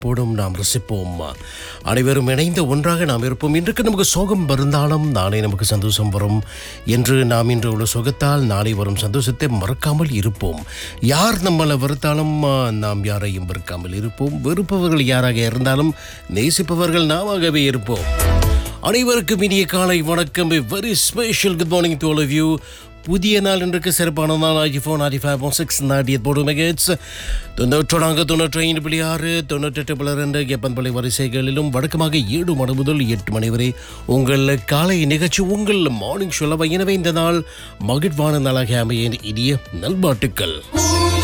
போடும் நாம் ரசிப்போம் அனைவரும் இணைந்த ஒன்றாக நாம் இருப்போம் இன்றைக்கு நமக்கு சோகம் வருந்தாலும் நாளை நமக்கு சந்தோஷம் வரும் என்று நாம் இன்று உள்ள சுகத்தால் நாளை வரும் சந்தோஷத்தை மறக்காமல் இருப்போம் யார் நம்மளை வெறுத்தாலும் ஆ, நாம் யாரையும் வெறுக்காமல் இருப்போம் வெறுப்பவர்கள் யாராக இருந்தாலும் நேசிப்பவர்கள் நாமாகவே இருப்போம் அனைவருக்கும் இனிய காலை வணக்கம் very special good morning to all of you புதிய நாள் இன்றைக்கு சிறப்பான நாள் ஆகி ஃபோர் நாடி ஃபைவ் சிக்ஸ் நாடி போடு மெகட்ஸ் தொண்ணூற்று நான்கு தொண்ணூற்றி ஐந்து புள்ளி ஆறு தொண்ணூற்றெட்டு புள்ளி ரெண்டு எப்பன்பள்ளி வரிசைகளிலும் வழக்கமாக ஏழு மணி முதல் எட்டு மணி வரை உங்கள் காலை நிகழ்ச்சி உங்கள் மார்னிங் ஷோல எனவே இந்த நாள் மகிழ்வான நாளாக அமைய இனிய நல்பாட்டுக்கள்